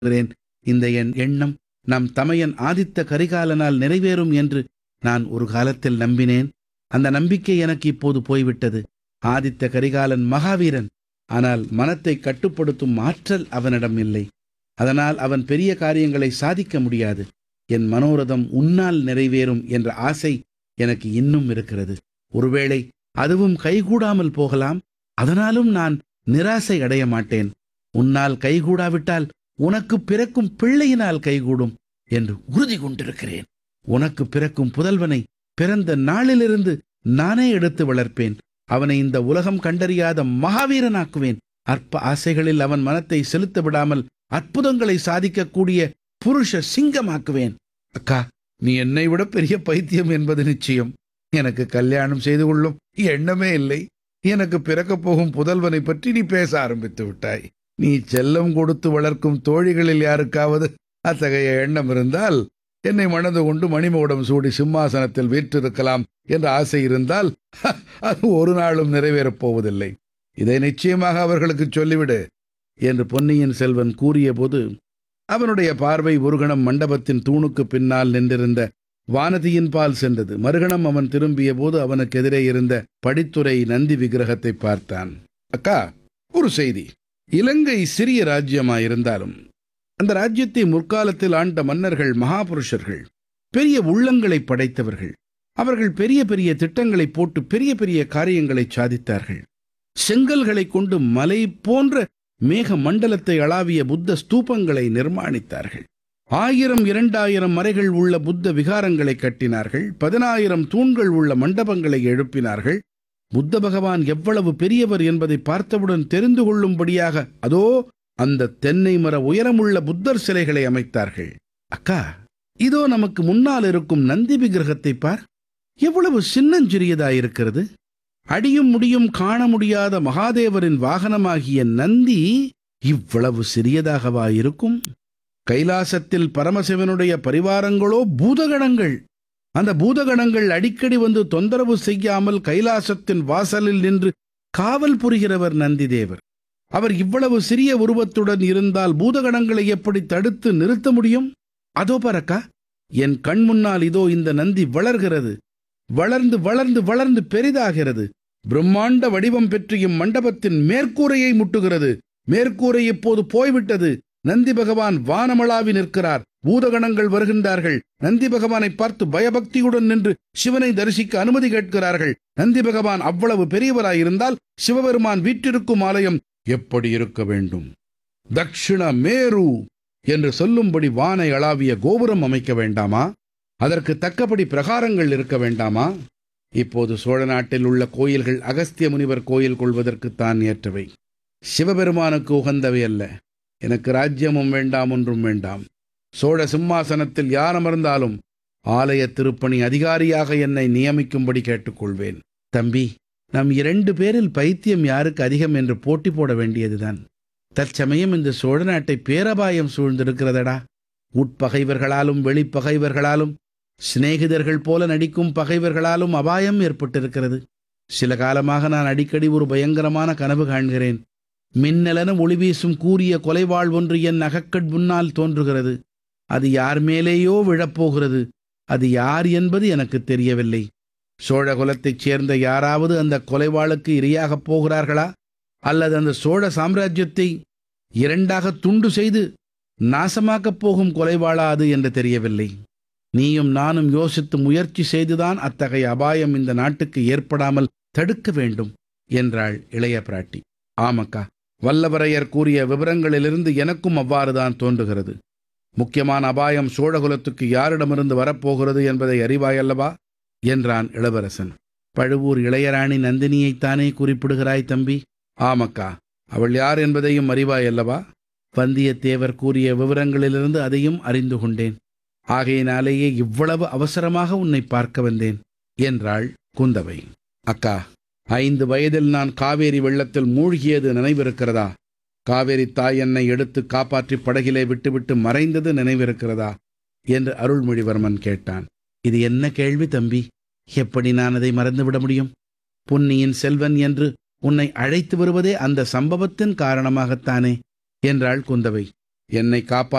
இருக்கிறேன் இந்த என் எண்ணம் நம் தமையன் ஆதித்த கரிகாலனால் நிறைவேறும் என்று நான் ஒரு காலத்தில் நம்பினேன் அந்த நம்பிக்கை எனக்கு இப்போது போய்விட்டது ஆதித்த கரிகாலன் மகாவீரன் ஆனால் மனத்தை கட்டுப்படுத்தும் ஆற்றல் அவனிடம் இல்லை அதனால் அவன் பெரிய காரியங்களை சாதிக்க முடியாது என் மனோரதம் உன்னால் நிறைவேறும் என்ற ஆசை எனக்கு இன்னும் இருக்கிறது ஒருவேளை அதுவும் கைகூடாமல் போகலாம் அதனாலும் நான் நிராசை அடைய மாட்டேன் உன்னால் கைகூடாவிட்டால் உனக்கு பிறக்கும் பிள்ளையினால் கைகூடும் என்று உறுதி கொண்டிருக்கிறேன் உனக்கு பிறக்கும் புதல்வனை பிறந்த நாளிலிருந்து நானே எடுத்து வளர்ப்பேன் அவனை இந்த உலகம் கண்டறியாத மகாவீரனாக்குவேன் அற்ப ஆசைகளில் அவன் மனத்தை செலுத்த விடாமல் அற்புதங்களை சாதிக்கக்கூடிய புருஷ சிங்கமாக்குவேன் அக்கா நீ என்னை விட பெரிய பைத்தியம் என்பது நிச்சயம் எனக்கு கல்யாணம் செய்து கொள்ளும் எண்ணமே இல்லை எனக்கு பிறக்கப் போகும் புதல்வனை பற்றி நீ பேச ஆரம்பித்து விட்டாய் நீ செல்லம் கொடுத்து வளர்க்கும் தோழிகளில் யாருக்காவது அத்தகைய எண்ணம் இருந்தால் என்னை மணந்து கொண்டு மணிமகுடம் சூடி சிம்மாசனத்தில் வீற்றிருக்கலாம் என்ற ஆசை இருந்தால் அது ஒரு நாளும் நிறைவேறப் போவதில்லை இதை நிச்சயமாக அவர்களுக்கு சொல்லிவிடு என்று பொன்னியின் செல்வன் கூறியபோது அவனுடைய பார்வை ஒரு கணம் மண்டபத்தின் தூணுக்கு பின்னால் நின்றிருந்த வானதியின் பால் சென்றது மறுகணம் அவன் திரும்பிய போது அவனுக்கு எதிரே இருந்த படித்துறை நந்தி விக்கிரகத்தை பார்த்தான் அக்கா ஒரு செய்தி இலங்கை சிறிய ராஜ்யமாயிருந்தாலும் அந்த ராஜ்யத்தை முற்காலத்தில் ஆண்ட மன்னர்கள் மகாபுருஷர்கள் பெரிய உள்ளங்களை படைத்தவர்கள் அவர்கள் பெரிய பெரிய திட்டங்களை போட்டு பெரிய பெரிய காரியங்களை சாதித்தார்கள் செங்கல்களை கொண்டு மலை போன்ற மேக மண்டலத்தை அளாவிய புத்த ஸ்தூபங்களை நிர்மாணித்தார்கள் ஆயிரம் இரண்டாயிரம் மறைகள் உள்ள புத்த விகாரங்களை கட்டினார்கள் பதினாயிரம் தூண்கள் உள்ள மண்டபங்களை எழுப்பினார்கள் புத்த பகவான் எவ்வளவு பெரியவர் என்பதை பார்த்தவுடன் தெரிந்து கொள்ளும்படியாக அதோ அந்த தென்னை மர உயரமுள்ள புத்தர் சிலைகளை அமைத்தார்கள் அக்கா இதோ நமக்கு முன்னால் இருக்கும் நந்தி விக்கிரகத்தை பார் எவ்வளவு சின்னஞ்சிறியதாயிருக்கிறது அடியும் முடியும் காண முடியாத மகாதேவரின் வாகனமாகிய நந்தி இவ்வளவு சிறியதாகவா இருக்கும் கைலாசத்தில் பரமசிவனுடைய பரிவாரங்களோ பூதகணங்கள் அந்த பூதகணங்கள் அடிக்கடி வந்து தொந்தரவு செய்யாமல் கைலாசத்தின் வாசலில் நின்று காவல் புரிகிறவர் நந்திதேவர் அவர் இவ்வளவு சிறிய உருவத்துடன் இருந்தால் பூதகணங்களை எப்படி தடுத்து நிறுத்த முடியும் அதோ பரக்கா என் கண் முன்னால் இதோ இந்த நந்தி வளர்கிறது வளர்ந்து வளர்ந்து வளர்ந்து பெரிதாகிறது பிரம்மாண்ட வடிவம் பெற்று இம்மண்டபத்தின் மேற்கூரையை முட்டுகிறது மேற்கூரை இப்போது போய்விட்டது நந்தி பகவான் வானமளாவி நிற்கிறார் பூதகணங்கள் வருகின்றார்கள் நந்தி பகவானை பார்த்து பயபக்தியுடன் நின்று சிவனை தரிசிக்க அனுமதி கேட்கிறார்கள் நந்தி பகவான் அவ்வளவு பெரியவராயிருந்தால் சிவபெருமான் வீற்றிருக்கும் ஆலயம் எப்படி இருக்க வேண்டும் தக்ஷிண மேரு என்று சொல்லும்படி வானை அளாவிய கோபுரம் அமைக்க வேண்டாமா அதற்கு தக்கபடி பிரகாரங்கள் இருக்க வேண்டாமா இப்போது சோழ நாட்டில் உள்ள கோயில்கள் அகஸ்திய முனிவர் கோயில் கொள்வதற்குத்தான் ஏற்றவை சிவபெருமானுக்கு உகந்தவை அல்ல எனக்கு ராஜ்யமும் வேண்டாம் ஒன்றும் வேண்டாம் சோழ சிம்மாசனத்தில் யார் அமர்ந்தாலும் ஆலய திருப்பணி அதிகாரியாக என்னை நியமிக்கும்படி கேட்டுக்கொள்வேன் தம்பி நம் இரண்டு பேரில் பைத்தியம் யாருக்கு அதிகம் என்று போட்டி போட வேண்டியதுதான் தற்சமயம் இந்த சோழ நாட்டை பேரபாயம் சூழ்ந்திருக்கிறதடா உட்பகைவர்களாலும் வெளிப்பகைவர்களாலும் சிநேகிதர்கள் போல நடிக்கும் பகைவர்களாலும் அபாயம் ஏற்பட்டிருக்கிறது சில காலமாக நான் அடிக்கடி ஒரு பயங்கரமான கனவு காண்கிறேன் மின்னலென ஒளி வீசும் கூறிய கொலைவாள் ஒன்று என் அகக்கட் முன்னால் தோன்றுகிறது அது யார் மேலேயோ விழப்போகிறது அது யார் என்பது எனக்கு தெரியவில்லை சோழ குலத்தைச் சேர்ந்த யாராவது அந்த கொலைவாளுக்கு இரையாகப் போகிறார்களா அல்லது அந்த சோழ சாம்ராஜ்யத்தை இரண்டாக துண்டு செய்து நாசமாக்கப் போகும் கொலைவாளா அது என்று தெரியவில்லை நீயும் நானும் யோசித்து முயற்சி செய்துதான் அத்தகைய அபாயம் இந்த நாட்டுக்கு ஏற்படாமல் தடுக்க வேண்டும் என்றாள் இளைய பிராட்டி ஆமக்கா வல்லவரையர் கூறிய விவரங்களிலிருந்து எனக்கும் அவ்வாறுதான் தோன்றுகிறது முக்கியமான அபாயம் சோழகுலத்துக்கு யாரிடமிருந்து வரப்போகிறது என்பதை அறிவாயல்லவா என்றான் இளவரசன் பழுவூர் இளையராணி நந்தினியைத்தானே குறிப்பிடுகிறாய் தம்பி ஆமக்கா அவள் யார் என்பதையும் அறிவாயல்லவா வந்தியத்தேவர் கூறிய விவரங்களிலிருந்து அதையும் அறிந்து கொண்டேன் ஆகையினாலேயே இவ்வளவு அவசரமாக உன்னை பார்க்க வந்தேன் என்றாள் குந்தவை அக்கா ஐந்து வயதில் நான் காவேரி வெள்ளத்தில் மூழ்கியது நினைவிருக்கிறதா காவேரி தாய் என்னை எடுத்து காப்பாற்றி படகிலே விட்டுவிட்டு மறைந்தது நினைவிருக்கிறதா என்று அருள்மொழிவர்மன் கேட்டான் இது என்ன கேள்வி தம்பி எப்படி நான் அதை மறந்துவிட முடியும் பொன்னியின் செல்வன் என்று உன்னை அழைத்து வருவதே அந்த சம்பவத்தின் காரணமாகத்தானே என்றாள் குந்தவை என்னை காப்பா